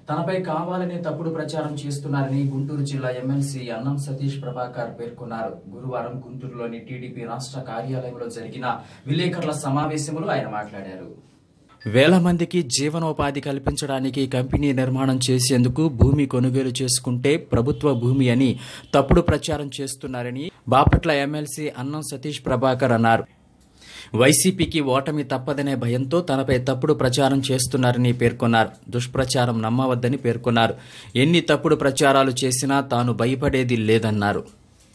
తనపై కావాలని తప్పుడు ప్రచారం చేస్తున్నారని గుంటూరు జిల్లా ఎమ్మెల్సీ అన్నం సతీష్ ప్రభాకర్ పేర్కొన్నారు గురువారం గుంటూరులోని టీడీపీ రాష్ట్ర కార్యాలయంలో జరిగిన విలేకరుల సమావేశంలో ఆయన మాట్లాడారు వేల మందికి జీవనోపాధి కల్పించడానికి కంపెనీ నిర్మాణం చేసేందుకు భూమి కొనుగోలు చేసుకుంటే ప్రభుత్వ భూమి అని తప్పుడు ప్రచారం చేస్తున్నారని బాపట్ల ఎమ్మెల్సీ అన్నం సతీష్ ప్రభాకర్ అన్నారు వైసీపీకి ఓటమి తప్పదనే భయంతో తనపై తప్పుడు ప్రచారం చేస్తున్నారని పేర్కొన్నారు దుష్ప్రచారం నమ్మవద్దని పేర్కొన్నారు ఎన్ని తప్పుడు ప్రచారాలు చేసినా తాను భయపడేది లేదన్నారు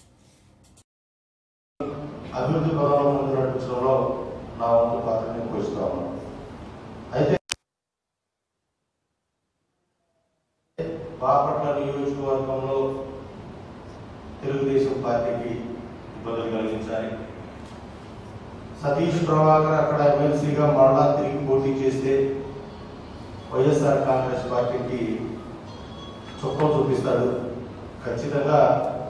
అభివృద్ధి పదంలో ముందు నడిపించడంలో నా వంతు పాత్రని పోషిస్తా ఉన్నాను అయితే బాపట్ల నియోజకవర్గంలో తెలుగుదేశం పార్టీకి ఇబ్బందులు కలిగించాలి సతీష్ ప్రభాకర్ అక్కడ ఎమ్మెల్సీగా మరలా తిరిగి పోటీ చేస్తే వైఎస్ఆర్ కాంగ్రెస్ పార్టీకి చుక్కం చూపిస్తాడు ఖచ్చితంగా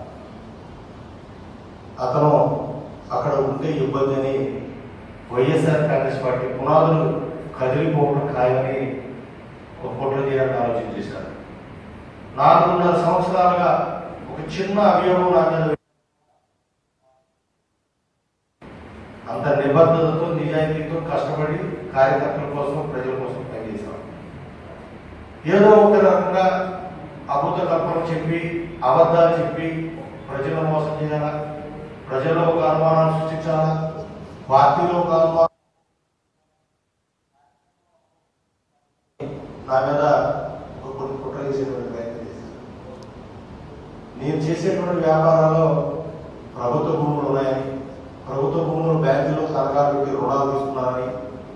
అతను అక్కడ ఉంటే ఇబ్బంది అని వైఎస్ఆర్ కాంగ్రెస్ పార్టీ పునాదులు కదిలిపోవడం ఖాయమని ఒక కుట్ర చేయాలని ఆలోచన చేశారు నాలుగున్నర సంవత్సరాలుగా ఒక చిన్న అవయవం నా మీద అంత నిబద్ధతతో నిజాయితీతో కష్టపడి కార్యకర్తల కోసం ప్రజల కోసం పనిచేశాం ఏదో ఒక రకంగా అబద్ధ కల్పన చెప్పి అబద్ధాలు చెప్పి ప్రజలను మోసం చేయాలా ప్రజల్లో ఒక అనుమానాలు సృష్టించాలా పార్టీలో ఒక అనుమానం నా మీద ఒక కొన్ని కుట్ర చేసేటువంటి ప్రయత్నం చేశాను నేను చేసేటువంటి వ్యాపారాల్లో ప్రభుత్వ భూములు ఉన్నాయని ప్రభుత్వ భూములు బ్యాంకుల్లో సరకారు పెట్టి రుణాలు తీసుకున్నారని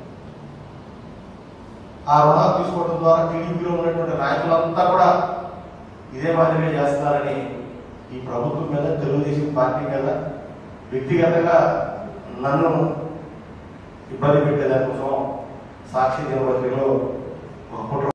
ఆ రుణాలు తీసుకోవడం ద్వారా టీడీపీలో ఉన్నటువంటి నాయకులంతా కూడా ఇదే మాదిరిగా చేస్తున్నారని ఈ ప్రభుత్వం మీద తెలుగుదేశం పార్టీ మీద వ్యక్తిగతంగా నన్ను ఇబ్బంది పెట్టేదానికోసం సాక్షి దినపత్రికలో ఒక కుట్ర